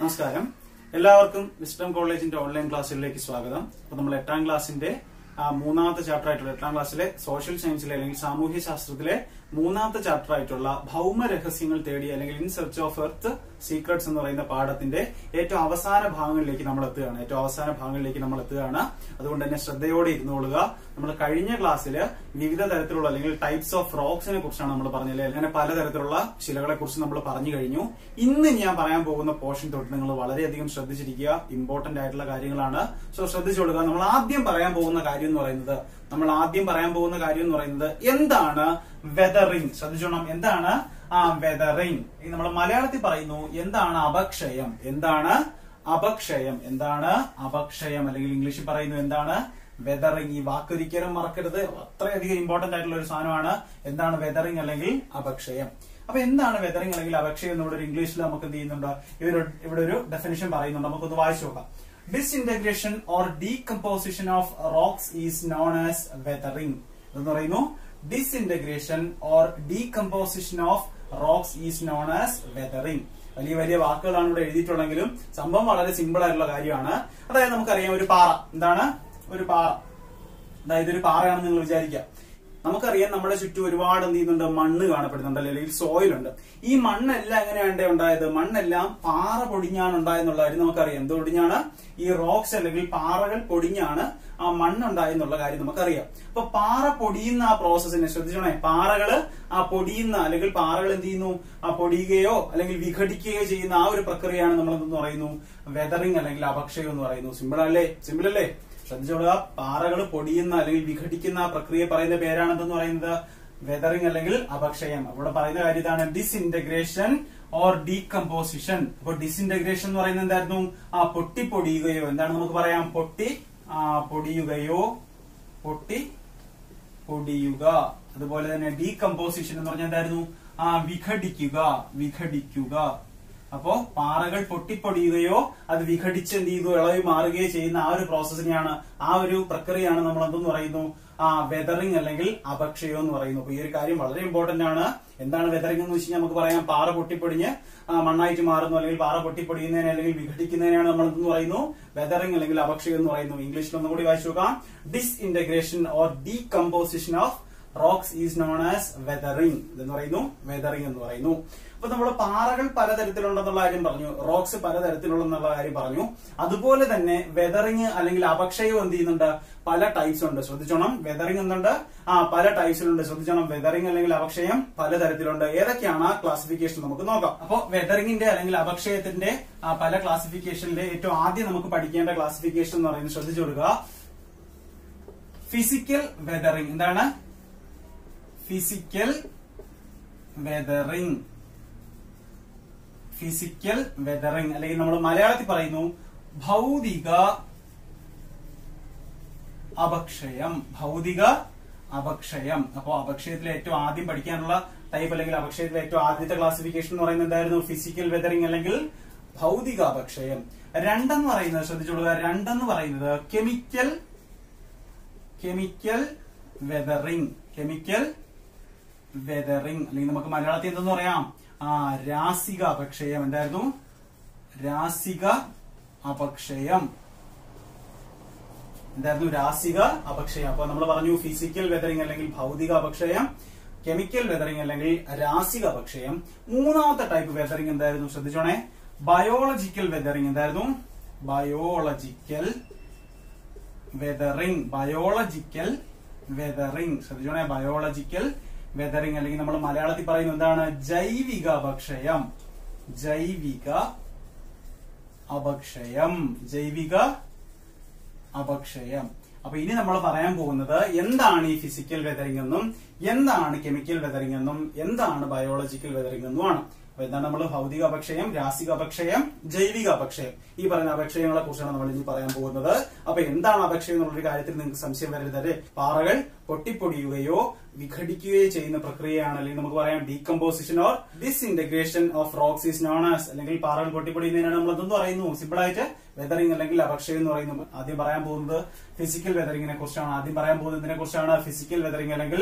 നമസ്കാരം എല്ലാവർക്കും വിസ്ഡം കോളേജിന്റെ ഓൺലൈൻ ക്ലാസ്സുകളിലേക്ക് സ്വാഗതം അപ്പൊ നമ്മൾ എട്ടാം ക്ലാസ്സിന്റെ ആ, മൂന്നാമത്തെ ചാപ്റ്റർ ആയിട്ടുള്ള എട്ടാം ക്ലാസ്സിലെ സോഷ്യൽ സയൻസിലെ അല്ലെങ്കിൽ സാമൂഹ്യ ശാസ്ത്രത്തിലെ മൂന്നാമത്തെ ചാപ്റ്റർ ആയിട്ടുള്ള ഭൗമ രഹസ്യങ്ങൾ തേടി അല്ലെങ്കിൽ in search of earth secrets എന്ന് പറയുന്ന പാഠത്തിന്റെ ഏറ്റവും അവസാന ഭാഗങ്ങളിലേക്ക് നമ്മൾ എത്തുകയാണ് ഏറ്റവും അവസാന ഭാഗങ്ങളിലേക്ക് നമ്മൾ എത്തുകയാണ് അതുകൊണ്ട് തന്നെ ശ്രദ്ധയോടെ ഇരുന്നുകൊള്ളുക നമ്മൾ കഴിഞ്ഞ ക്ലാസ്സിൽ വിവിധ തരത്തിലുള്ള അല്ലെങ്കിൽ ടൈപ്സ് ഓഫ് റോക്സിനെ കുറിച്ചാണ് നമ്മൾ പറഞ്ഞത് അങ്ങനെ പലതരത്തിലുള്ള ശിലകളെ കുറിച്ച് നമ്മൾ പറഞ്ഞു കഴിഞ്ഞു ഇന്ന് ഞാൻ പറയാൻ പോകുന്ന പോർഷൻ തൊട്ട് നിങ്ങൾ വളരെയധികം ശ്രദ്ധിച്ചിരിക്കുക ഇമ്പോർട്ടന്റ് ആയിട്ടുള്ള കാര്യങ്ങളാണ് സോ ശ്രദ്ധിച്ചോളുക നമ്മൾ ആദ്യം പറയാൻ പോകുന്ന കാര്യം എന്ന് പറയുന്നത് നമ്മൾ ആദ്യം പറയാൻ പോകുന്ന കാര്യം എന്ന് പറയുന്നത് എന്താണ് വെതറിങ് ശ്രദ്ധിച്ചോണം എന്താണ് ആ വെതറിങ് നമ്മൾ മലയാളത്തിൽ പറയുന്നു എന്താണ് അപക്ഷയം എന്താണ് അപക്ഷയം എന്താണ് അപക്ഷയം അല്ലെങ്കിൽ ഇംഗ്ലീഷിൽ പറയുന്നു എന്താണ് വെതറിങ് ഈ വാക്കൊരിക്കലും മറക്കരുത് അത്രയധികം ഇമ്പോർട്ടന്റ് ആയിട്ടുള്ള ഒരു സാധനമാണ് എന്താണ് വെതറിങ് അല്ലെങ്കിൽ അപക്ഷയം അപ്പൊ എന്താണ് വെതറിങ് അല്ലെങ്കിൽ അപക്ഷയം എന്ന് ഇവിടെ ഒരു ഇംഗ്ലീഷിൽ നമുക്ക് എന്ത് ചെയ്യുന്നുണ്ട് ഇവര് ഇവിടെ ഒരു ഡെഫിനിഷൻ പറയുന്നുണ്ട് നമുക്കൊന്ന് വായിച്ചു നോക്കാം disintegration or decomposition of rocks is known as weathering എന്ന് പറയുന്നു disintegration or decomposition of rocks is known as weathering വലിയ വലിയ വാക്കുകളാണ് ഇവിടെ എഴുതിയിട്ടുള്ളെങ്കിലും സംഭവം വളരെ സിമ്പിൾ ആയിട്ടുള്ള കാര്യമാണ് അതായത് നമുക്കറിയാം ഒരു പാറ എന്താണ് ഒരു പാറ അതായത് ഒരു പാറയാണെന്ന് നിങ്ങൾ വിചാരിക്കുക നമുക്കറിയാം നമ്മുടെ ചുറ്റും ഒരുപാട് എന്ത് ചെയ്യുന്നുണ്ട് മണ്ണ് കാണപ്പെടുന്നുണ്ട് അല്ലെങ്കിൽ സോയിൽ ഉണ്ട് ഈ മണ്ണെല്ലാം എങ്ങനെയാണ് ഉണ്ടായത് മണ്ണെല്ലാം പാറ പൊടിഞ്ഞാണ് ഉണ്ടായെന്നുള്ള കാര്യം നമുക്കറിയാം എന്ത് പൊടിഞ്ഞാണ് ഈ റോക്സ് അല്ലെങ്കിൽ പാറകൾ പൊടിഞ്ഞാണ് ആ മണ്ണുണ്ടായെന്നുള്ള കാര്യം നമുക്കറിയാം അപ്പൊ പാറ പൊടിയുന്ന ആ പ്രോസസ്സിനെ ശ്രദ്ധിച്ചോണേ പാറകള് ആ പൊടിയുന്ന അല്ലെങ്കിൽ പാറകൾ എന്ത് ചെയ്യുന്നു ആ പൊടിയുകയോ അല്ലെങ്കിൽ വിഘടിക്കുകയോ ചെയ്യുന്ന ആ ഒരു പ്രക്രിയയാണ് നമ്മൾ എന്തെന്ന് പറയുന്നു വെതറിങ് അല്ലെങ്കിൽ അപക്ഷയം എന്ന് പറയുന്നു സിമ്പിൾ അല്ലേ സിമ്പിൾ അല്ലേ ശ്രദ്ധിച്ചോളുക പാറകൾ പൊടിയുന്ന അല്ലെങ്കിൽ വിഘടിക്കുന്ന ആ പ്രക്രിയ പറയുന്ന പേരാണെന്ന് പറയുന്നത് വെതറിങ് അല്ലെങ്കിൽ അപക്ഷയം ഇവിടെ പറയുന്ന കാര്യം ഇതാണ് ഡിസ്ഇന്റഗ്രേഷൻ ഓർ ഡീകമ്പോസിഷൻ അപ്പൊ ഡിസ്ഇന്റഗ്രേഷൻ എന്ന് പറയുന്നത് എന്തായിരുന്നു ആ പൊട്ടി പൊടിയുകയോ എന്താണ് നമുക്ക് പറയാം പൊട്ടി ആ പൊടിയുകയോ പൊട്ടി പൊടിയുക അതുപോലെ തന്നെ ഡീകമ്പോസിഷൻ എന്ന് പറഞ്ഞാൽ എന്തായിരുന്നു ആ വിഘടിക്കുക വിഘടിക്കുക അപ്പോ പാറകൾ പൊട്ടിപ്പൊടിയുകയോ അത് വിഘടിച്ച് എന്ത് ചെയ്യുകയോ ഇളവി മാറുകയോ ചെയ്യുന്ന ആ ഒരു പ്രോസസ്സിനെയാണ് ആ ഒരു പ്രക്രിയയാണ് നമ്മൾ എന്തെന്ന് പറയുന്നു ആ വെതറിങ് അല്ലെങ്കിൽ അപക്ഷയം എന്ന് പറയുന്നു അപ്പൊ ഈ ഒരു കാര്യം വളരെ ഇമ്പോർട്ടന്റ് ആണ് എന്താണ് വെതറിങ് എന്ന് വെച്ച് കഴിഞ്ഞാൽ നമുക്ക് പറയാം പാറ പൊട്ടിപ്പൊടിഞ്ഞ് ആ, മണ്ണായിട്ട് മാറുന്നു അല്ലെങ്കിൽ പാറ പൊട്ടിപ്പൊടിയുന്നതിനെ അല്ലെങ്കിൽ വിഘടിക്കുന്നതിനെയാണ് നമ്മൾ എന്തെന്ന് പറയുന്നു വെതറിങ് അല്ലെങ്കിൽ അപക്ഷയം എന്ന് പറയുന്നു ഇംഗ്ലീഷിൽ ഒന്നും കൂടി വായിച്ചു നോക്കാം disintegration or decomposition of rocks is known as weathering എന്ന് പറയുന്നു വെതറിങ് എന്ന് പറയുന്നു അപ്പൊ നമ്മൾ പാറകൾ പലതരത്തിലുണ്ടെന്നുള്ള കാര്യം പറഞ്ഞു റോക്സ് പലതരത്തിലുള്ളെന്നുള്ള കാര്യം പറഞ്ഞു അതുപോലെ തന്നെ വെതറിങ് അല്ലെങ്കിൽ അപക്ഷയം എന്ത് ചെയ്യുന്നുണ്ട് പല ടൈപ്സ് ഉണ്ട് ശ്രദ്ധിച്ചോണം വെതറിങ് എന്തുണ്ട് ആ പല ടൈപ്സിലുണ്ട് ശ്രദ്ധിച്ചോണം വെതറിങ് അല്ലെങ്കിൽ അപക്ഷയം പലതരത്തിലുണ്ട് ഏതൊക്കെയാണ് ആ ക്ലാസിഫിക്കേഷൻ നമുക്ക് നോക്കാം അപ്പൊ വെതറിങ്ങിന്റെ അല്ലെങ്കിൽ അപക്ഷയത്തിന്റെ ആ പല ക്ലാസിഫിക്കേഷനിലെ ഏറ്റവും ആദ്യം നമുക്ക് പഠിക്കേണ്ട ക്ലാസിഫിക്കേഷൻ എന്ന് പറയുന്നത് ശ്രദ്ധിച്ചു കൊടുക്കുക ഫിസിക്കൽ വെതറിങ് എന്താണ് ഫിസിക്കൽ വെതറിങ് ഫിസിക്കൽ വെതറിങ് അല്ലെങ്കിൽ നമ്മൾ മലയാളത്തിൽ പറയുന്നു ഭൗതിക അപക്ഷയം ഭൗതിക അപക്ഷയം അപ്പോ അപക്ഷയത്തിലെ ഏറ്റവും ആദ്യം പഠിക്കാനുള്ള ടൈപ്പ് അല്ലെങ്കിൽ അപക്ഷയത്തിലെ ഏറ്റവും ആദ്യത്തെ ക്ലാസിഫിക്കേഷൻ എന്ന് പറയുന്നത് എന്തായിരുന്നു ഫിസിക്കൽ വെതറിങ് അല്ലെങ്കിൽ ഭൗതിക അപക്ഷയം രണ്ടെന്ന് പറയുന്നത് ശ്രദ്ധിച്ചോളുക രണ്ടെന്ന് പറയുന്നത് chemical chemical weathering chemical weathering അല്ലെങ്കിൽ നമുക്ക് മലയാളത്തിൽ എന്തെന്ന് പറയാം ആ രാസിക അപക്ഷയം എന്തായിരുന്നു രാസിക അപക്ഷയം എന്തായിരുന്നു രാസിക അപക്ഷയം അപ്പൊ നമ്മൾ പറഞ്ഞു ഫിസിക്കൽ വെതറിങ് അല്ലെങ്കിൽ ഭൗതിക അപക്ഷയം കെമിക്കൽ വെതറിങ് അല്ലെങ്കിൽ രാസിക അപക്ഷയം മൂന്നാമത്തെ ടൈപ്പ് വെതറിങ് എന്തായിരുന്നു ശ്രദ്ധിച്ചോണേ ബയോളജിക്കൽ വെതറിങ് എന്തായിരുന്നു ബയോളജിക്കൽ വെതറിങ് ബയോളജിക്കൽ വെതറിങ് ശ്രദ്ധിച്ചോണേ ബയോളജിക്കൽ വെതറിങ് അല്ലെങ്കിൽ നമ്മൾ മലയാളത്തിൽ പറയുന്നത് എന്താണ് ജൈവിക അപക്ഷയം ജൈവിക അപക്ഷയം ജൈവിക അപക്ഷയം അപ്പൊ ഇനി നമ്മൾ പറയാൻ പോകുന്നത് എന്താണ് ഈ ഫിസിക്കൽ വെതറിംഗ് എന്നും എന്താണ് കെമിക്കൽ വെതറിംഗ് എന്നും എന്താണ് ബയോളജിക്കൽ വെതറിംഗ് എന്നുമാണ് അപ്പൊ എന്താണ് നമ്മൾ ഭൗതിക അപക്ഷയം രാസിക അപക്ഷയം ജൈവിക അപക്ഷയം ഈ പറയുന്ന അപക്ഷയങ്ങളെ കുറിച്ചാണ് നമ്മൾ ഇനി പറയാൻ പോകുന്നത് അപ്പൊ എന്താണ് അപക്ഷയം എന്നുള്ളൊരു കാര്യത്തിൽ നിങ്ങൾക്ക് സംശയം വരരുത് പാറകൾ പൊട്ടിപ്പൊടിയുകയോ വിഘടിക്കുകയോ ചെയ്യുന്ന പ്രക്രിയയാണ് അല്ലെങ്കിൽ നമുക്ക് പറയാം decomposition or disintegration of rocks is known as അല്ലെങ്കിൽ പാറകൾ പൊട്ടിപ്പൊടിയുന്നതിനാണ് നമ്മൾ എന്തെന്ന് പറയുന്നു സിമ്പിൾ ആയിട്ട് വെതറിംഗ് അല്ലെങ്കിൽ അപക്ഷയം എന്ന് പറയുന്നു ആദ്യം പറയാൻ പോകുന്നത് ഫിസിക്കൽ വെതറിങ്ങിനെ കുറിച്ചാണ് ആദ്യം പറയാൻ പോകുന്നതിനെ കുറിച്ചാണ് ഫിസിക്കൽ വെതറിംഗ് അല്ലെങ്കിൽ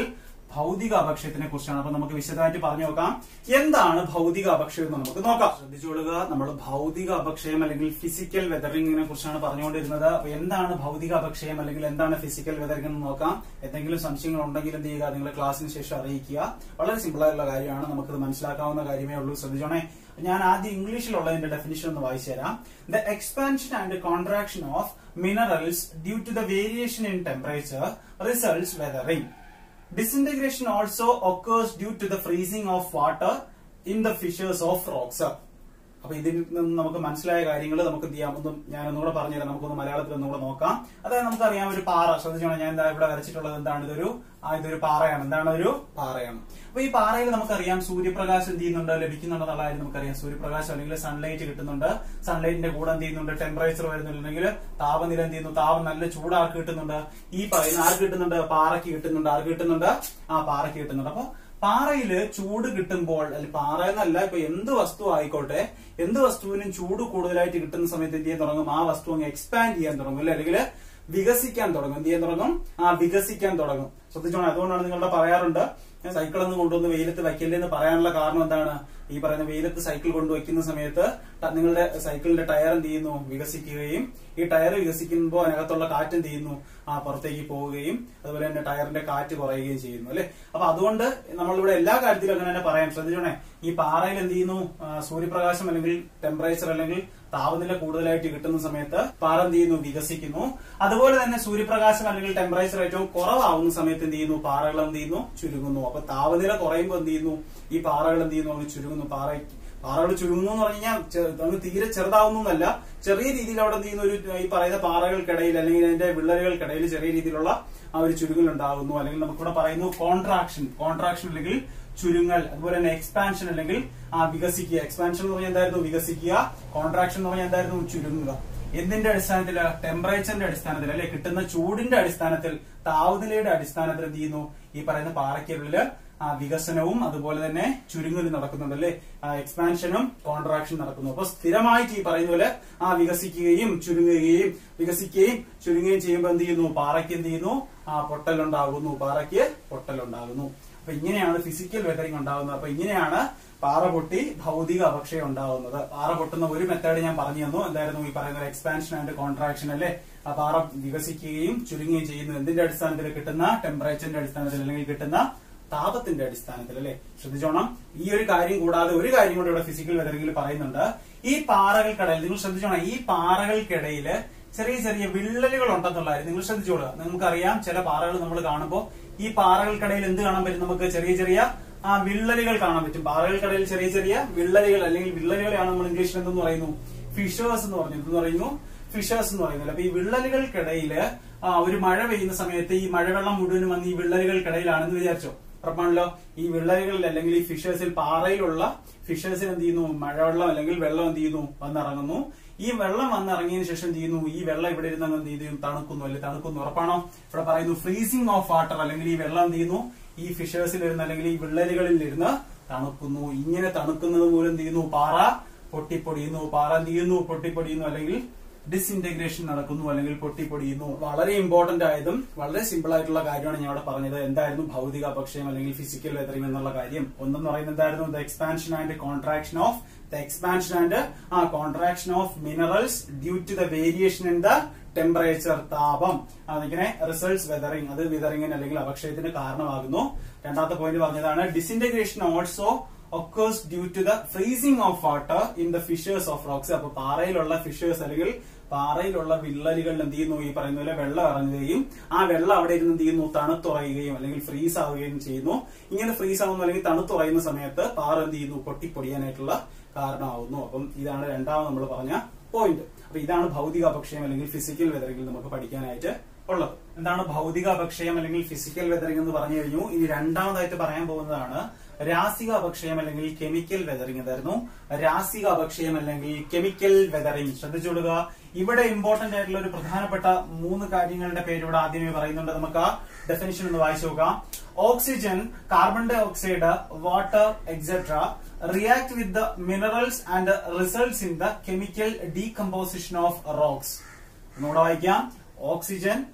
ഭൗതിക അപക്ഷയത്തിനെ കുറിച്ചാണ് അപ്പൊ നമുക്ക് വിശദമായിട്ട് പറഞ്ഞു നോക്കാം എന്താണ് ഭൗതിക അപക്ഷയം എന്ന് നമുക്ക് നോക്കാം ശ്രദ്ധിച്ചോളുക നമ്മൾ ഭൗതിക അപക്ഷയം അല്ലെങ്കിൽ ഫിസിക്കൽ വെതറിങ്ങിനെ കുറിച്ചാണ് പറഞ്ഞുകൊണ്ടിരുന്നത് അപ്പൊ എന്താണ് ഭൗതിക അപക്ഷയം അല്ലെങ്കിൽ എന്താണ് ഫിസിക്കൽ വെതറിംഗ് എന്ന് നോക്കാം എന്തെങ്കിലും സംശയങ്ങൾ ഉണ്ടെങ്കിൽ എന്ത് ചെയ്യുക നിങ്ങൾ ക്ലാസ്സിന് ശേഷം അറിയിക്കുക വളരെ സിമ്പിൾ ആയിട്ടുള്ള കാര്യമാണ് നമുക്കത് മനസ്സിലാക്കാവുന്ന കാര്യമേ ഉള്ളൂ ശ്രദ്ധിച്ചോണേ ഞാൻ ആദ്യം ഇംഗ്ലീഷിലുള്ളതിന്റെ ഡെഫിനിഷൻ ഒന്ന് വായിച്ചു തരാം the expansion and contraction of minerals due to the variation in temperature results weathering Disintegration also occurs due to the freezing of water in the fissures of rocks. അപ്പൊ ഇതിൽ നിന്ന് നമുക്ക് മനസ്സിലായ കാര്യങ്ങൾ നമുക്ക് എന്ത് ചെയ്യാം ഒന്നും ഞാൻ ഒന്നുകൂടെ പറഞ്ഞുതരാം നമുക്കൊന്ന് മലയാളത്തിൽ ഒന്നുകൂടെ നോക്കാം അതായത് നമുക്കറിയാം ഒരു പാറ ശ്രദ്ധിച്ചോണം ഞാൻ എന്താ ഇവിടെ വരച്ചിട്ടുള്ളത് എന്താണ് ഇതൊരു ആ ഇതൊരു പാറയാണ് എന്താണ് ഒരു പാറയാണ് അപ്പൊ ഈ പാറയിൽ നമുക്കറിയാം സൂര്യപ്രകാശം എന്ത് ചെയ്യുന്നുണ്ട് ലഭിക്കുന്നുണ്ടെന്നുള്ള കാര്യം നമുക്കറിയാം സൂര്യപ്രകാശം അല്ലെങ്കിൽ സൺലൈറ്റ് കിട്ടുന്നുണ്ട് സൺലൈറ്റിന്റെ കൂടെ എന്ത് ചെയ്യുന്നുണ്ട് ടെമ്പറേച്ചർ വരുന്നുണ്ടെങ്കിൽ താപനില എന്ത് ചെയ്യുന്നു താപം നല്ല ചൂടാർക്ക് കിട്ടുന്നുണ്ട് ഈ പറയുന്ന ആർക്ക് കിട്ടുന്നുണ്ട് പാറയ്ക്ക് കിട്ടുന്നുണ്ട് ആർക്ക് കിട്ടുന്നുണ്ട് ആ പാറയ്ക്ക് കിട്ടുന്നുണ്ട് അപ്പൊ പാറയില് ചൂട് കിട്ടുമ്പോൾ അല്ലെങ്കിൽ പാറ എന്നല്ല ഇപ്പൊ എന്ത് വസ്തു ആയിക്കോട്ടെ എന്ത് വസ്തുവിനും ചൂട് കൂടുതലായിട്ട് കിട്ടുന്ന സമയത്ത് എന്ത് ചെയ്യാൻ തുടങ്ങും ആ വസ്തു അങ്ങ് എക്സ്പാൻഡ് ചെയ്യാൻ തുടങ്ങും അല്ലെ അല്ലെങ്കിൽ വികസിക്കാൻ തുടങ്ങും എന്ത് ചെയ്യാൻ തുടങ്ങും ആ വികസിക്കാൻ തുടങ്ങും ശ്രദ്ധിച്ചോണം അതുകൊണ്ടാണ് നിങ്ങളുടെ പറയാറുണ്ട് സൈക്കിൾ ഒന്ന് കൊണ്ടുവന്ന് വെയിലത്ത് വയ്ക്കല്ലേ എന്ന് പറയാനുള്ള കാരണം എന്താണ് ഈ പറയുന്ന വെയിലത്ത് സൈക്കിൾ കൊണ്ടുവയ്ക്കുന്ന സമയത്ത് ട- നിങ്ങളുടെ സൈക്കിളിന്റെ ടയർ എന്ത് ചെയ്യുന്നു വികസിക്കുകയും ഈ ടയർ വികസിക്കുമ്പോൾ അതിനകത്തുള്ള കാറ്റ് എന്ത് ചെയ്യുന്നു ആ പുറത്തേക്ക് പോവുകയും അതുപോലെ തന്നെ ടയറിന്റെ കാറ്റ് കുറയുകയും ചെയ്യുന്നു അല്ലെ അപ്പൊ അതുകൊണ്ട് നമ്മളിവിടെ എല്ലാ കാര്യത്തിലും അങ്ങനെ തന്നെ പറയാം ശ്രദ്ധിച്ചോണേ ഈ പാറയിൽ എന്ത് ചെയ്യുന്നു ആ, സൂര്യപ്രകാശം അല്ലെങ്കിൽ ടെമ്പറേച്ചർ അല്ലെങ്കിൽ താപനില കൂടുതലായിട്ട് കിട്ടുന്ന സമയത്ത് പാറ എന്ത് ചെയ്യുന്നു വികസിക്കുന്നു അതുപോലെ തന്നെ സൂര്യപ്രകാശം അല്ലെങ്കിൽ ടെമ്പറേച്ചർ ഏറ്റവും കുറവാകുന്ന സമയത്ത് എന്ത് ചെയ്യുന്നു പാറകൾ എന്ത് ചെയ്യുന്നു ചുരുങ്ങുന്നു അപ്പൊ താപനില കുറയുമ്പോൾ എന്ത് ചെയ്യുന്നു ഈ പാറകൾ എന്ത് ചെയ്യുന്നു അങ്ങ് ചുരുങ്ങുന്നു പാറ പാറകൾ ചുരുങ്ങുന്നു എന്ന് പറഞ്ഞു കഴിഞ്ഞാൽ ചെ- അങ്ങ് തീരെ ചെറുതാവുന്നല്ല ചെറിയ രീതിയിൽ അവിടെ എന്ത് ചെയ്യുന്നു ഒരു ഈ പറയുന്ന പാറകൾക്കിടയിൽ അല്ലെങ്കിൽ അതിന്റെ വിള്ളലുകൾക്കിടയിൽ ചെറിയ രീതിയിലുള്ള ആ ഒരു ചുരുങ്ങൽ ഉണ്ടാകുന്നു അല്ലെങ്കിൽ നമുക്കിവിടെ പറയുന്നു കോൺട്രാക്ഷൻ കോൺട്രാക്ഷൻ അല്ലെങ്കിൽ ചുരുങ്ങൽ അതുപോലെ തന്നെ എക്സ്പാൻഷൻ അല്ലെങ്കിൽ ആ വികസിക്കുക എക്സ്പാൻഷൻ എന്ന് പറഞ്ഞാൽ എന്തായിരുന്നു വികസിക്കുക കോൺട്രാക്ഷൻ എന്ന് പറഞ്ഞാൽ എന്തായിരുന്നു ചുരുങ്ങുക എന്തിന്റെ അടിസ്ഥാനത്തിൽ ടെമ്പറേച്ചറിന്റെ അടിസ്ഥാനത്തിൽ അല്ലെ കിട്ടുന്ന ചൂടിന്റെ അടിസ്ഥാനത്തിൽ താപനിലയുടെ അടിസ്ഥാനത്തിൽ എന്ത് ചെയ്യുന്നു ഈ പറയുന്ന പാറയ്ക്കുള്ളില് ആ വികസനവും അതുപോലെ തന്നെ ചുരുങ്ങലും നടക്കുന്നുണ്ട് അല്ലെ എക്സ്പാൻഷനും കോൺട്രാക്ഷൻ നടക്കുന്നു അപ്പൊ സ്ഥിരമായിട്ട് ഈ പറയുന്ന പോലെ ആ വികസിക്കുകയും ചുരുങ്ങുകയും വികസിക്കുകയും ചുരുങ്ങുകയും ചെയ്യുമ്പോൾ എന്ത് ചെയ്യുന്നു പാറയ്ക്ക് എന്ത് ചെയ്യുന്നു ആ പൊട്ടലുണ്ടാകുന്നു പാറയ്ക്ക് പൊട്ടലുണ്ടാകുന്നു അപ്പൊ ഇങ്ങനെയാണ് ഫിസിക്കൽ വെതറിംഗ് ഉണ്ടാകുന്നത് അപ്പൊ ഇങ്ങനെയാണ് പാറ പൊട്ടി ഭൗതിക അപക്ഷയം ഉണ്ടാകുന്നത് പാറ പൊട്ടുന്ന ഒരു മെത്തേഡ് ഞാൻ പറഞ്ഞു തന്നു എന്തായിരുന്നു ഈ പറയുന്നത് എക്സ്പാൻഷൻ ആൻഡ് കോൺട്രാക്ഷൻ അല്ലെ ആ പാറ വികസിക്കുകയും ചുരുങ്ങുകയും ചെയ്യുന്നു എന്തിന്റെ അടിസ്ഥാനത്തിൽ കിട്ടുന്ന ടെമ്പറേച്ചറിന്റെ അടിസ്ഥാനത്തിൽ അല്ലെങ്കിൽ കിട്ടുന്ന താപത്തിന്റെ അടിസ്ഥാനത്തിൽ അല്ലെ ശ്രദ്ധിച്ചോണം ഈ ഒരു കാര്യം കൂടാതെ ഒരു കാര്യം കൂടെ ഇവിടെ ഫിസിക്കൽ വെതറിംഗിൽ പറയുന്നുണ്ട് ഈ പാറകൾക്കിടയിൽ നിങ്ങൾ ശ്രദ്ധിച്ചോണം ഈ പാറകൾക്കിടയിൽ ചെറിയ ചെറിയ വിള്ളലുകൾ ഉണ്ടെന്നുള്ള കാര്യം നിങ്ങൾ ശ്രദ്ധിച്ചോളുക നമുക്കറിയാം ചില പാറകൾ നമ്മൾ കാണുമ്പോൾ ഈ പാറകൾക്കിടയിൽ എന്ത് കാണാൻ പറ്റും നമുക്ക് ചെറിയ ചെറിയ ആ വിള്ളലുകൾ കാണാൻ പറ്റും പാറകൾക്കിടയിൽ ചെറിയ ചെറിയ വിള്ളലുകൾ അല്ലെങ്കിൽ വിള്ളലുകളെയാണ് നമ്മൾ ഇംഗ്ലീഷിൽ എന്തെന്ന് പറയുന്നു ഫിഷേഴ്സ് എന്ന് പറഞ്ഞു എന്തെന്ന് പറയുന്നു ഫിഷേഴ്സ് എന്ന് പറയുന്നത് അപ്പൊ ഈ വിള്ളലുകൾക്കിടയില് ആ, ഒരു മഴ പെയ്യുന്ന സമയത്ത് ഈ മഴവെള്ളം മുഴുവനും വന്ന് ഈ വിള്ളലുകൾക്കിടയിലാണെന്ന് വിചാരിച്ചോ ഉറപ്പാണല്ലോ ഈ വിള്ളലുകളിൽ അല്ലെങ്കിൽ ഈ ഫിഷേഴ്സിൽ പാറയിലുള്ള ഫിഷേഴ്സിൽ എന്ത് ചെയ്യുന്നു മഴവെള്ളം അല്ലെങ്കിൽ വെള്ളം എന്ത് ചെയ്യുന്നു വന്നിറങ്ങുന്നു ഈ വെള്ളം വന്നിറങ്ങിയതിനു ശേഷം എന്ത് ചെയ്യുന്നു ഈ വെള്ളം ഇവിടെ ഇരുന്ന് അങ്ങ് എന്ത് ചെയ്യും തണുക്കുന്നു അല്ലെ തണുക്കുന്നു ഉറപ്പാണോ ഇവിടെ പറയുന്നു ഫ്രീസിംഗ് ഓഫ് വാട്ടർ അല്ലെങ്കിൽ ഈ വെള്ളം എന്ത് ചെയ്യുന്നു ഈ ഫിഷേഴ്സിൽ ഇരുന്ന് അല്ലെങ്കിൽ ഈ വിള്ളലുകളിൽ ഇരുന്ന് തണുക്കുന്നു ഇങ്ങനെ തണുക്കുന്നത് മൂലം എന്ത് ചെയ്യുന്നു പാറ പൊട്ടിപ്പൊടിയുന്നു പാറ എന്ത് ചെയ്യുന്നു പൊട്ടിപ്പൊടിയുന്നു അല്ലെങ്കിൽ ഡിസ്ഇന്റഗ്രേഷൻ നടക്കുന്നു അല്ലെങ്കിൽ പൊട്ടിപ്പൊടിയുന്നു വളരെ ഇമ്പോർട്ടന്റ് ആയതും വളരെ സിമ്പിൾ ആയിട്ടുള്ള കാര്യമാണ് ഞാൻ അവിടെ പറഞ്ഞത് എന്തായിരുന്നു ഭൗതിക അപക്ഷയം അല്ലെങ്കിൽ ഫിസിക്കൽ വെതറിംഗ് എന്നുള്ള കാര്യം ഒന്നെന്ന് പറയുന്നത് എന്തായിരുന്നു the expansion and contraction of the expansion and uh contraction of minerals due to the variation in the temperature താപം അതിങ്ങനെ റിസൾട്ട്സ് വെതറിംഗ് അത് വിതറിങ്ങിന് അല്ലെങ്കിൽ അപക്ഷയത്തിന് കാരണമാകുന്നു രണ്ടാമത്തെ പോയിന്റ് പറഞ്ഞതാണ് disintegration also occurs due to the freezing of water in the fissures of rocks അപ്പൊ പാറയിലുള്ള fishers അല്ലെങ്കിൽ പാറയിലുള്ള വിള്ളലുകളിൽ എന്ത് ചെയ്യുന്നു ഈ പറയുന്ന പോലെ വെള്ളം ഇറങ്ങുകയും ആ വെള്ളം അവിടെ ഇരുന്ന് എന്ത് ചെയ്യുന്നു തണുത്തുറയുകയും അല്ലെങ്കിൽ ഫ്രീസ് ആവുകയും ചെയ്യുന്നു ഇങ്ങനെ ഫ്രീസ് ആവുന്നു അല്ലെങ്കിൽ തണുത്തുറയുന്ന സമയത്ത് പാറ എന്ത് ചെയ്യുന്നു പൊട്ടിപ്പൊടിയാനായിട്ടുള്ള കാരണമാവുന്നു അപ്പം ഇതാണ് രണ്ടാമത് നമ്മൾ പറഞ്ഞ പോയിന്റ് അപ്പൊ ഇതാണ് ഭൗതിക അപക്ഷയം അല്ലെങ്കിൽ ഫിസിക്കൽ വെതറിംഗിൽ നമുക്ക് പഠിക്കാനായിട്ട് ഉള്ളത് എന്താണ് ഭൗതിക അപക്ഷയം അല്ലെങ്കിൽ ഫിസിക്കൽ വെതറിംഗ് എന്ന് പറഞ്ഞു കഴിഞ്ഞു ഇനി രണ്ടാമതായിട്ട് പറയാൻ പോകുന്നതാണ് രാസിക അപക്ഷയം അല്ലെങ്കിൽ കെമിക്കൽ വെതറിംഗ് എന്തായിരുന്നു രാസിക അപക്ഷയം അല്ലെങ്കിൽ കെമിക്കൽ വെതറിംഗ് ശ്രദ്ധിച്ചോളുക ഇവിടെ ഇമ്പോർട്ടന്റ് ആയിട്ടുള്ള ഒരു പ്രധാനപ്പെട്ട മൂന്ന് കാര്യങ്ങളുടെ പേര് ഇവിടെ ആദ്യമേ പറയുന്നുണ്ട് നമുക്ക് ആ ഡെഫിനിഷൻ ഒന്ന് വായിച്ചു നോക്കാം oxygen carbon dioxide water etcetera react with the minerals and results in the chemical decomposition of rocks ഒന്നുകൂടെ വായിക്കാം oxygen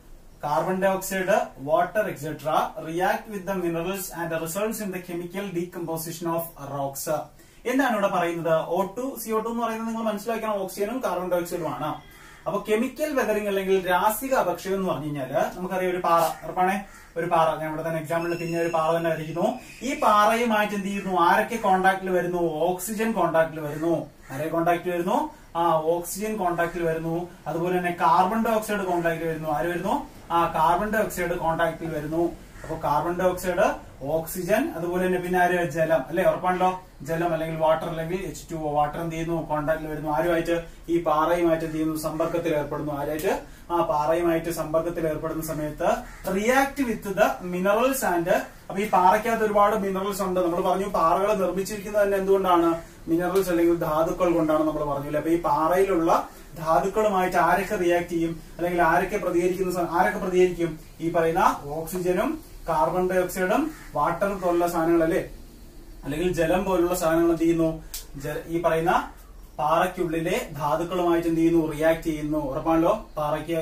carbon dioxide, water, etc. react with the minerals and results in the chemical decomposition of rocks. എന്താണ് ഇവിടെ പറയുന്നത് O two C O two എന്ന് പറയുന്നത് നിങ്ങൾ മനസ്സിലാക്കണം ഓക്സിജനും കാർബൺ ഡയോക്സൈഡും ആണ് അപ്പൊ കെമിക്കൽ വെതറിംഗ് അല്ലെങ്കിൽ രാസിക അപക്ഷയം എന്ന് പറഞ്ഞു കഴിഞ്ഞാല് നമുക്കറിയാം ഒരു പാറ ഉറപ്പാണേ ഒരു പാറ ഞാൻ ഇവിടെ തന്നെ എക്സാമ്പിളിൽ പിന്നെ ഒരു പാറ തന്നെ വരയ്ക്കുന്നു ഈ പാറയുമായിട്ട് എന്ത് ചെയ്യുന്നു ആരൊക്കെ കോണ്ടാക്റ്റിൽ വരുന്നു ഓക്സിജൻ കോണ്ടാക്റ്റിൽ വരുന്നു ആരെ കോണ്ടാക്ട് വരുന്നു ആ ഓക്സിജൻ കോണ്ടാക്റ്റിൽ വരുന്നു അതുപോലെ തന്നെ കാർബൺ ഡൈ ഓക്സൈഡ് കോണ്ടാക്റ്റിൽ വരുന്നു ആര് വരുന്നു ആ കാർബൺ ഡൈ ഓക്സൈഡ് കോണ്ടാക്റ്റിൽ വരുന്നു അപ്പൊ കാർബൺ ഡൈ ഓക്സൈഡ് ഓക്സിജൻ അതുപോലെ തന്നെ പിന്നെ ആര് ജലം അല്ലെ ഉറപ്പാണല്ലോ ജലം അല്ലെങ്കിൽ വാട്ടർ അല്ലെങ്കിൽ എച്ച് ടു വാട്ടർ എന്ത് ചെയ്യുന്നു കോണ്ടാക്റ്റിൽ വരുന്നു ആരുമായിട്ട് ഈ പാറയുമായിട്ട് എന്ത് ചെയ്യുന്നു സമ്പർക്കത്തിൽ ഏർപ്പെടുന്നു ആരായിട്ട് ആ പാറയുമായിട്ട് സമ്പർക്കത്തിൽ ഏർപ്പെടുന്ന സമയത്ത് react with the minerals and അപ്പൊ ഈ പാറയ്ക്കകത്ത് ഒരുപാട് മിനറൽസ് ഉണ്ട് നമ്മൾ പറഞ്ഞു പാറകൾ നിർമ്മിച്ചിരിക്കുന്നത് തന്നെ എന്തുകൊണ്ടാണ് മിനറൽസ് അല്ലെങ്കിൽ ധാതുക്കൾ കൊണ്ടാണ് നമ്മൾ പറഞ്ഞില്ല അപ്പൊ ഈ പാറയിലുള്ള ധാതുക്കളുമായിട്ട് ആരൊക്കെ റിയാക്ട് ചെയ്യും അല്ലെങ്കിൽ ആരൊക്കെ പ്രതികരിക്കുന്ന സ- ആരൊക്കെ പ്രതികരിക്കും ഈ പറയുന്ന ഓക്സിജനും കാർബൺ ഡൈ ഓക്സൈഡും വാട്ടർ പോലുള്ള സാധനങ്ങൾ അല്ലേ അല്ലെങ്കിൽ ജലം പോലുള്ള സാധനങ്ങൾ എന്ത് ചെയ്യുന്നു ജ- ഈ പറയുന്ന പാറയ്ക്കുള്ളിലെ ധാതുക്കളുമായിട്ട് എന്ത് ചെയ്യുന്നു റിയാക്ട് ചെയ്യുന്നു ഉറപ്പാണല്ലോ പാറയ്ക്ക്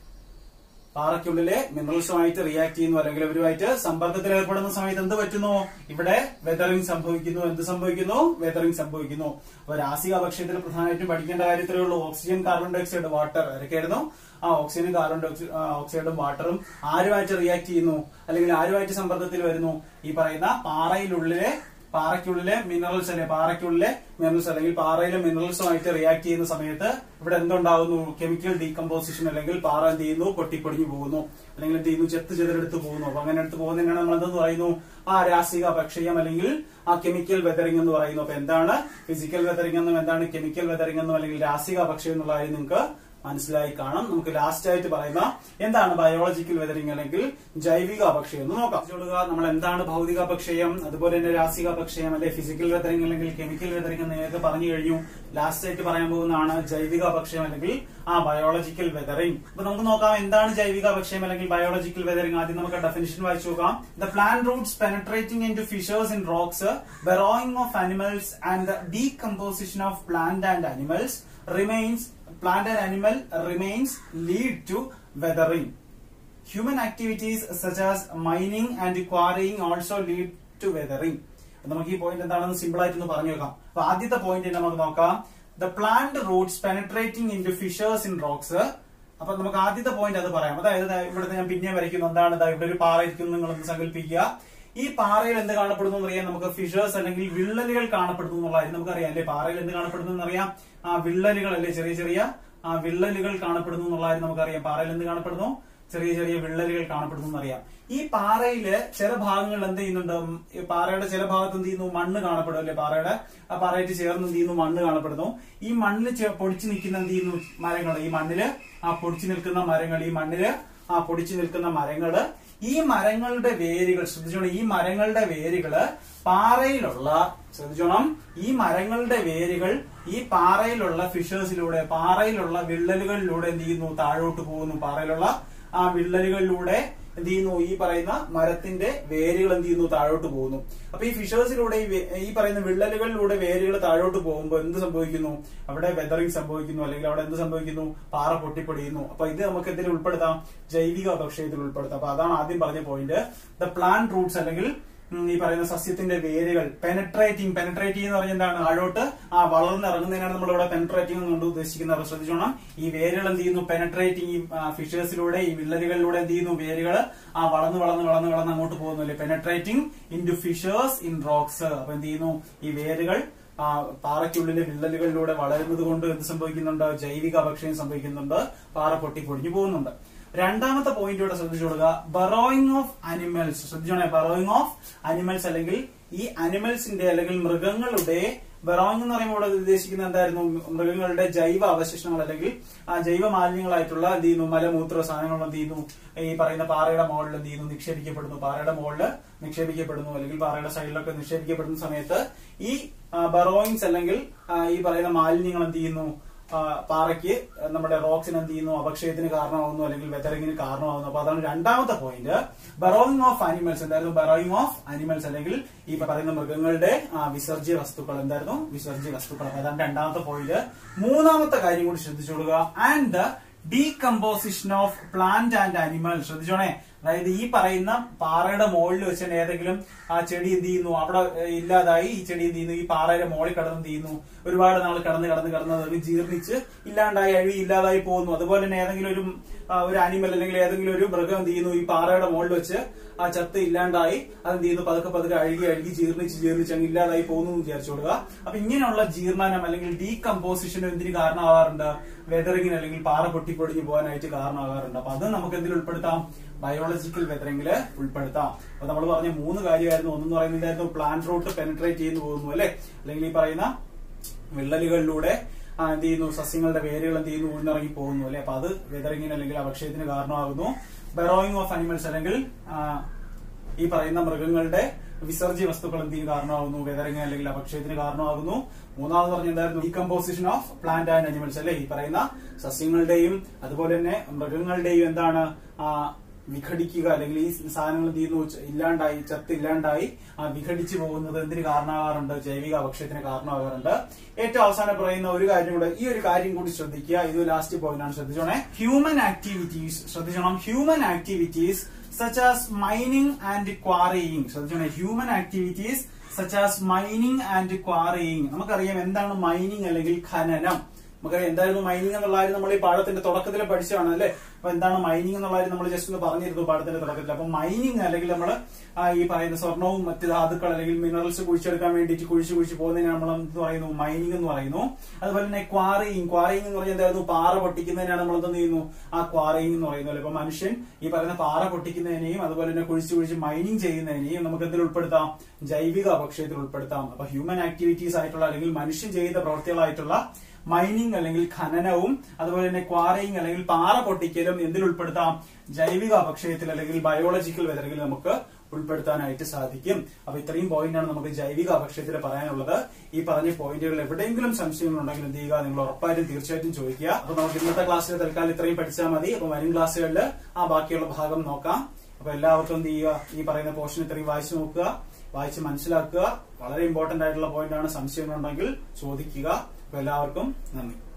പാറയ്ക്കുള്ളിലെ മിനറൽസുമായിട്ട് റിയാക്ട് ചെയ്യുന്നു അല്ലെങ്കിൽ അവരുമായിട്ട് സമ്പർക്കത്തിൽ ഏർപ്പെടുന്ന സമയത്ത് എന്ത് പറ്റുന്നു ഇവിടെ വെതറിംഗ് സംഭവിക്കുന്നു എന്ത് സംഭവിക്കുന്നു വെതറിംഗ് സംഭവിക്കുന്നു അപ്പൊ രാസിക അപക്ഷയത്തിൽ പ്രധാനമായിട്ടും പഠിക്കേണ്ട കാര്യത്തിലേ ഉള്ളൂ oxygen carbon dioxide water ആരൊക്കെയായിരുന്നു ആ ഓക്സിജനും കാർബൺ ഡൈ ഓക്സൈഡ് ഓക്സൈഡും വാട്ടറും ആരുമായിട്ട് റിയാക്ട് ചെയ്യുന്നു അല്ലെങ്കിൽ ആരുമായിട്ട് സമ്പർക്കത്തിൽ വരുന്നു ഈ പറയുന്ന പാറയിലുള്ളിലെ പാറയ്ക്കുള്ളിലെ മിനറൽസ് അല്ലെ പാറയ്ക്കുള്ളിലെ മിനറൽസ് അല്ലെങ്കിൽ പാറയിലെ മിനറൽസുമായിട്ട് റിയാക്ട് ചെയ്യുന്ന സമയത്ത് ഇവിടെ എന്തുണ്ടാവുന്നു കെമിക്കൽ ഡീകമ്പോസിഷൻ അല്ലെങ്കിൽ പാറ എന്ത് ചെയ്യുന്നു പൊട്ടിപ്പൊടിഞ്ഞു പോകുന്നു അല്ലെങ്കിൽ എന്ത് ചെയ്യുന്നു ചെത്ത് ചെതറെടുത്ത് പോകുന്നു അപ്പൊ അങ്ങനെ എടുത്ത് പോകുന്നതിനാണ് നമ്മൾ എന്തെന്ന് പറയുന്നു ആ രാസിക അപക്ഷയം അല്ലെങ്കിൽ ആ കെമിക്കൽ വെതറിംഗ് എന്ന് പറയുന്നു അപ്പൊ എന്താണ് ഫിസിക്കൽ വെതറിംഗ് എന്നും എന്താണ് കെമിക്കൽ വെതറിംഗ് എന്നും അല്ലെങ്കിൽ രാസിക അപക്ഷയം എന്നുള്ള കാര്യം നിങ്ങൾക്ക് മനസ്സിലായി കാണാം നമുക്ക് ലാസ്റ്റ് ആയിട്ട് പറയുന്ന എന്താണ് ബയോളജിക്കൽ വെതറിംഗ് അല്ലെങ്കിൽ ജൈവിക അപക്ഷയം എന്ന് നോക്കാം ചോളുക നമ്മൾ എന്താണ് ഭൗതിക അപക്ഷയം അതുപോലെ തന്നെ രാസിക അപക്ഷയം അല്ലെ ഫിസിക്കൽ വെതറിംഗ് അല്ലെങ്കിൽ കെമിക്കൽ വെതറിംഗ് എന്ന് നേരത്തെ പറഞ്ഞു കഴിഞ്ഞു ലാസ്റ്റ് ആയിട്ട് പറയാൻ പോകുന്നതാണ് ജൈവിക അപക്ഷയം അല്ലെങ്കിൽ ആ ബയോളജിക്കൽ വെതറിംഗ് അപ്പൊ നമുക്ക് നോക്കാം എന്താണ് ജൈവിക അപക്ഷയം അല്ലെങ്കിൽ ബയോളജിക്കൽ വെതറിംഗ് ആദ്യം നമുക്ക് ഡെഫിനിഷൻ വായിച്ചു നോക്കാം the plant roots penetrating into fissures in rocks burrowing of animals and the decomposition of plant and animals remains plant and animal remains lead to weathering. Human activities such as mining and quarrying also lead to weathering. അപ്പൊ നമുക്ക് ഈ point എന്താണെന്ന് simple ആയിട്ട് ഒന്ന് പറഞ്ഞു നോക്കാം അപ്പൊ ആദ്യത്തെ പോയിന്റ് നമുക്ക് നോക്കാം the plant roots penetrating into fissures in rocks അപ്പൊ നമുക്ക് ആദ്യത്തെ പോയിന്റ് അത് പറയാം അതായത് ദാ ഇവിടുത്തെ ഞാൻ പിന്നെ വരയ്ക്കുന്നു എന്താണ് ദാ ഇവിടെ ഒരു പാറ ഇരിക്കുന്നു നിങ്ങൾ ഒന്ന് സങ്കല്പിക്കുക ഈ പാറയിൽ എന്ത് കാണപ്പെടുന്നു എന്നറിയാം നമുക്ക് ഫിഷേഴ്സ് അല്ലെങ്കിൽ വിള്ളലുകൾ കാണപ്പെടുന്നു എന്നുള്ളതായിരുന്നു നമുക്കറിയാം അല്ലെ പാറയിൽ എന്ത് കാണപ്പെടുന്നു എന്നറിയാം ആ വിള്ളലുകൾ അല്ലെ ചെറിയ ചെറിയ ആ വിള്ളലുകൾ കാണപ്പെടുന്നു എന്നുള്ളതായിരുന്നു നമുക്കറിയാം പാറയിൽ എന്ത് കാണപ്പെടുന്നു ചെറിയ ചെറിയ വിള്ളലുകൾ കാണപ്പെടുന്നു എന്നറിയാം ഈ പാറയില് ചില ഭാഗങ്ങളിൽ എന്ത് ചെയ്യുന്നുണ്ട് ഉം, ഈ പാറയുടെ ചില ഭാഗത്ത് എന്ത് ചെയ്യുന്നു മണ്ണ് കാണപ്പെടും അല്ലെ പാറയുടെ ആ പാറയായിട്ട് ചേർന്ന് എന്ത് ചെയ്യുന്നു മണ്ണ് കാണപ്പെടുന്നു ഈ മണ്ണിൽ ചെ- പൊടിച്ചു നിൽക്കുന്ന എന്ത് ചെയ്യുന്നു മരങ്ങൾ ഈ മണ്ണില് ആ പൊടിച്ചു നിൽക്കുന്ന മരങ്ങൾ ഈ മണ്ണില് ആ പൊടിച്ചു നിൽക്കുന്ന മരങ്ങള് ഈ മരങ്ങളുടെ വേരുകൾ ശ്രദ്ധിച്ചോണം ഈ മരങ്ങളുടെ വേരുകള് പാറയിലുള്ള ശ്രദ്ധിച്ചോണം ഈ മരങ്ങളുടെ വേരുകൾ ഈ പാറയിലുള്ള ഫിഷേഴ്സിലൂടെ പാറയിലുള്ള വിള്ളലുകളിലൂടെ എന്ത് ചെയ്യുന്നു താഴോട്ട് പോകുന്നു പാറയിലുള്ള ആ വിള്ളലുകളിലൂടെ എന്ത് ചെയ്യുന്നു ഈ പറയുന്ന മരത്തിന്റെ വേരുകൾ എന്ത് ചെയ്യുന്നു താഴോട്ട് പോകുന്നു അപ്പൊ ഈ ഫിഷേഴ്സിലൂടെ ഈ വേ- ഈ പറയുന്ന വിള്ളലുകളിലൂടെ വേരുകൾ താഴോട്ട് പോകുമ്പോൾ എന്ത് സംഭവിക്കുന്നു അവിടെ വെതറിംഗ് സംഭവിക്കുന്നു അല്ലെങ്കിൽ അവിടെ എന്ത് സംഭവിക്കുന്നു പാറ പൊട്ടിപ്പൊടിയുന്നു അപ്പൊ ഇത് നമുക്ക് എന്തിൽ ഉൾപ്പെടുത്താം ജൈവിക അപക്ഷയത്തിൽ ഉൾപ്പെടുത്താം അപ്പൊ അതാണ് ആദ്യം പറഞ്ഞ പോയിന്റ് ദ പ്ലാന്റ് റൂട്ട്സ് അല്ലെങ്കിൽ ഉം, ഈ പറയുന്ന സസ്യത്തിന്റെ വേരുകൾ പെനട്രേറ്റിംഗ് പെനട്രേറ്റിംഗ് എന്ന് പറഞ്ഞാൽ എന്താണ് താഴോട്ട് ആ വളർന്നിറങ്ങുന്നതിനാണ് നമ്മൾ ഇവിടെ പെനട്രേറ്റിംഗ് കൊണ്ട് ഉദ്ദേശിക്കുന്നത് അപ്പൊ ശ്രദ്ധിച്ചോണം ഈ വേരുകൾ എന്ത് ചെയ്യുന്നു പെനട്രേറ്റിംഗ് ഈ ഫിഷേഴ്സിലൂടെ ഈ വിള്ളലുകളിലൂടെ എന്ത് ചെയ്യുന്നു വേരുകൾ ആ വളർന്ന് വളർന്ന് വളർന്ന് വളർന്ന് അങ്ങോട്ട് പോകുന്നു അല്ലെ penetrating into fissures in rocks അപ്പൊ എന്ത് ചെയ്യുന്നു ഈ വേരുകൾ ആ പാറയ്ക്കുള്ളിലെ വിള്ളലുകളിലൂടെ വളരുന്നത് കൊണ്ട് എന്ത് സംഭവിക്കുന്നുണ്ട് ജൈവിക അപക്ഷയം സംഭവിക്കുന്നുണ്ട് പാറ പൊട്ടി പൊടിഞ്ഞു പോകുന്നുണ്ട് രണ്ടാമത്തെ പോയിന്റ് ഇവിടെ ശ്രദ്ധിച്ചു കൊടുക്കുക ബറോയിങ് ഓഫ് അനിമൽസ് ശ്രദ്ധിച്ചോണേ ബറോയിങ് ഓഫ് അനിമൽസ് അല്ലെങ്കിൽ ഈ അനിമൽസിന്റെ അല്ലെങ്കിൽ മൃഗങ്ങളുടെ ബറോയിങ് എന്ന് പറയുമ്പോൾ ഇവിടെ ഉദ്ദേശിക്കുന്നത് എന്തായിരുന്നു മൃഗങ്ങളുടെ ജൈവ അവശിഷ്ടങ്ങൾ അല്ലെങ്കിൽ ആ ജൈവ മാലിന്യങ്ങളായിട്ടുള്ള എന്ത് ചെയ്യുന്നു മലമൂത്ര സാധനങ്ങൾ എന്ത് ചെയ്യുന്നു ഈ പറയുന്ന പാറയുടെ മുകളിൽ എന്ത് ചെയ്യുന്നു നിക്ഷേപിക്കപ്പെടുന്നു പാറയുടെ മുകളിൽ നിക്ഷേപിക്കപ്പെടുന്നു അല്ലെങ്കിൽ പാറയുടെ സൈഡിലൊക്കെ നിക്ഷേപിക്കപ്പെടുന്ന സമയത്ത് ഈ ബറോയിങ്സ് അല്ലെങ്കിൽ ആ, ഈ പറയുന്ന മാലിന്യങ്ങൾ എന്ത് ചെയ്യുന്നു ആ, പാറയ്ക്ക് നമ്മുടെ റോക്സിന് എന്ത് ചെയ്യുന്നു അപക്ഷയത്തിന് കാരണമാകുന്നു അല്ലെങ്കിൽ വെതറിങ്ങിന് കാരണമാകുന്നു അപ്പൊ അതാണ് രണ്ടാമത്തെ പോയിന്റ് ബറോയിങ് ഓഫ് അനിമൽസ് എന്തായിരുന്നു ബറോയിങ് ഓഫ് അനിമൽസ് അല്ലെങ്കിൽ ഈ പറയുന്ന മൃഗങ്ങളുടെ ആ, വിസർജ്യ വസ്തുക്കൾ എന്തായിരുന്നു വിസർജ്യ വസ്തുക്കൾ അപ്പൊ അതാണ് രണ്ടാമത്തെ പോയിന്റ് മൂന്നാമത്തെ കാര്യം കൂടി ശ്രദ്ധിച്ചോളുക and the decomposition of plant and animal ശ്രദ്ധിച്ചോണേ അതായത് ഈ പറയുന്ന പാറയുടെ മുകളിൽ വെച്ച് തന്നെ ഏതെങ്കിലും ആ ചെടി എന്ത് ചെയ്യുന്നു അവിടെ ഏഹ്, ഇല്ലാതായി ഈ ചെടി എന്ത് ചെയ്യുന്നു ഈ പാറയുടെ മുകളിൽ കടന്ന് എന്ത് ചെയ്യുന്നു ഒരുപാട് നാൾ കടന്ന് കടന്ന് കടന്ന് അത് ജീർണിച്ച് ഇല്ലാണ്ടായി അഴുകി ഇല്ലാതായി പോകുന്നു അതുപോലെ തന്നെ ഏതെങ്കിലും ഒരു ആ, ഒരു അനിമൽ അല്ലെങ്കിൽ ഏതെങ്കിലും ഒരു മൃഗം എന്ത് ചെയ്യുന്നു ഈ പാറയുടെ മുകളിൽ വെച്ച് ആ ചത്ത് ഇല്ലാണ്ടായി അത് എന്ത് ചെയ്യുന്നു പതുക്കെ പതുക്കെ അഴുകി അഴുകി ജീർണിച്ച് ജീർണിച്ച് അങ്ങ് ഇല്ലാതായി പോകുന്നു എന്ന് വിചാരിച്ചു കൊടുക്കുക അപ്പൊ ഇങ്ങനെയുള്ള ജീർണനം അല്ലെങ്കിൽ ഡീകമ്പോസിഷൻ എന്തിന് കാരണമാകാറുണ്ട് വെതറിങ്ങിന് അല്ലെങ്കിൽ പാറ പൊട്ടിപ്പൊടിഞ്ഞു പോകാനായിട്ട് കാരണമാകാറുണ്ട് അപ്പൊ അത് നമുക്ക് എന്തിൽ ഉൾപ്പെടുത്താം ബയോളജിക്കൽ വെതറിങ്ങില് ഉൾപ്പെടുത്താം അപ്പൊ നമ്മൾ പറഞ്ഞ മൂന്ന് കാര്യമായിരുന്നു ഒന്നെന്ന് പറയുന്നതായിരുന്നു പ്ലാന്റ് റൂട്ട് പെനിട്രേറ്റ് ചെയ്തു പോകുന്നു അല്ലെ അല്ലെങ്കിൽ ഈ പറയുന്ന വിള്ളലുകളിലൂടെ ആ, എന്ത് ചെയ്യുന്നു സസ്യങ്ങളുടെ വേരുകൾ എന്ത് ചെയ്യുന്നു ഊഴ്ന്നിറങ്ങി പോകുന്നു അല്ലെ അപ്പൊ അത് വെതറിങ്ങിന് അല്ലെങ്കിൽ അപക്ഷയത്തിന് കാരണമാകുന്നു ബെറോയിങ് ഓഫ് അനിമൽസ് അല്ലെങ്കിൽ ആ, ഈ പറയുന്ന മൃഗങ്ങളുടെ വിസർജ്യ വസ്തുക്കൾ എന്ത് ചെയ്യും കാരണമാകുന്നു വെതറിങ് അല്ലെങ്കിൽ അപക്ഷയത്തിന് കാരണമാകുന്നു മൂന്നാമത് പറഞ്ഞ എന്തായിരുന്നു decomposition of plant and animals അല്ലെ ഈ പറയുന്ന സസ്യങ്ങളുടെയും അതുപോലെ തന്നെ മൃഗങ്ങളുടെയും എന്താണ് ആ, വിഘടിക്കുക അല്ലെങ്കിൽ ഈ സാധനങ്ങൾ എന്ത് ചെയ്യുന്നു ച- ഇല്ലാണ്ടായി ചത്ത് ഇല്ലാണ്ടായി ആ, വിഘടിച്ചു പോകുന്നത് എന്തിന് കാരണമാകാറുണ്ട് ജൈവിക അപക്ഷയത്തിന് കാരണമാകാറുണ്ട് ഏറ്റവും അവസാനം പറയുന്ന ഒരു കാര്യം കൂടെ ഈ ഒരു കാര്യം കൂടി ശ്രദ്ധിക്കുക ഇത് ലാസ്റ്റ് പോയിന്റ് ആണ് ശ്രദ്ധിച്ചോണേ ഹ്യൂമൻ ആക്ടിവിറ്റീസ് ശ്രദ്ധിച്ചോണം human activities such as mining and quarrying ശ്രദ്ധിച്ചോണേ human activities such as mining and quarrying നമുക്കറിയാം എന്താണ് മൈനിങ് അല്ലെങ്കിൽ ഖനനം നമുക്കറിയാം എന്തായിരുന്നു മൈനിങ് എന്നുള്ള കാര്യം നമ്മൾ ഈ പാഠത്തിന്റെ തുടക്കത്തിൽ പഠിച്ചതാണ് അല്ലെ അപ്പൊ എന്താണ് മൈനിങ് എന്നുള്ള കാര്യം നമ്മൾ ജസ്റ്റ് ഒന്ന് പറഞ്ഞിരുന്നു പാഠത്തിന്റെ തുടക്കത്തിൽ അപ്പൊ മൈനിങ് അല്ലെങ്കിൽ നമ്മൾ ഈ പറയുന്ന സ്വർണവും മറ്റ് ധാതുക്കൾ അല്ലെങ്കിൽ മിനറൽസ് കുഴിച്ചെടുക്കാൻ വേണ്ടിയിട്ട് കുഴിച്ച് കുഴിച്ച് പോകുന്നതിന് നമ്മൾ എന്ത് പറയുന്നു മൈനിങ് എന്ന് പറയുന്നു അതുപോലെ തന്നെ ക്വാറിയിങ് ക്വാറിയിങ് എന്ന് പറഞ്ഞാൽ എന്തായിരുന്നു പാറ പൊട്ടിക്കുന്നതിനാണ് നമ്മൾ എന്ത് ചെയ്യുന്നു ആ ക്വാറിയിങ് എന്ന് പറയുന്നത് അപ്പൊ മനുഷ്യൻ ഈ പറയുന്ന പാറ പൊട്ടിക്കുന്നതിനെയും അതുപോലെ തന്നെ കുഴിച്ച് കുഴിച്ച് മൈനിങ് ചെയ്യുന്നതിനെയും നമുക്ക് എന്തിൽ ഉൾപ്പെടുത്താം ജൈവിക അപക്ഷയത്തിൽ ഉൾപ്പെടുത്താം അപ്പൊ ഹ്യൂമൻ ആക്ടിവിറ്റീസ് ആയിട്ടുള്ള അല്ലെങ്കിൽ മനുഷ്യൻ ചെയ്ത പ്രവൃത്തികളായിട്ടുള്ള മൈനിങ് അല്ലെങ്കിൽ ഖനനവും അതുപോലെ തന്നെ ക്വാറിയിങ് അല്ലെങ്കിൽ പാറ പൊട്ടിക്കലും എന്തിൽ ഉൾപ്പെടുത്താം ജൈവിക അപക്ഷയത്തിൽ അല്ലെങ്കിൽ ബയോളജിക്കൽ വെതറിൽ നമുക്ക് ഉൾപ്പെടുത്താനായിട്ട് സാധിക്കും അപ്പൊ ഇത്രയും പോയിന്റാണ് നമുക്ക് ജൈവിക അപക്ഷയത്തിൽ പറയാനുള്ളത് ഈ പറഞ്ഞ പോയിന്റുകളിൽ എവിടെയെങ്കിലും സംശയങ്ങൾ ഉണ്ടെങ്കിൽ എന്ത് ചെയ്യുക നിങ്ങൾ ഉറപ്പായിട്ടും തീർച്ചയായിട്ടും ചോദിക്കുക അപ്പൊ നമുക്ക് ഇന്നത്തെ ക്ലാസ്സിൽ തൽക്കാലം ഇത്രയും പഠിച്ചാൽ മതി അപ്പൊ വരും ക്ലാസ്സുകളിൽ ആ ബാക്കിയുള്ള ഭാഗം നോക്കാം അപ്പൊ എല്ലാവർക്കും എന്ത് ചെയ്യുക ഈ പറയുന്ന പോർഷൻ ഇത്രയും വായിച്ചു നോക്കുക വായിച്ച് മനസ്സിലാക്കുക വളരെ ഇമ്പോർട്ടന്റ് ആയിട്ടുള്ള പോയിന്റ് ആണ് സംശയങ്ങളുണ്ടെങ്കിൽ ചോദിക്കുക അപ്പൊ എല്ലാവർക്കും നന്ദി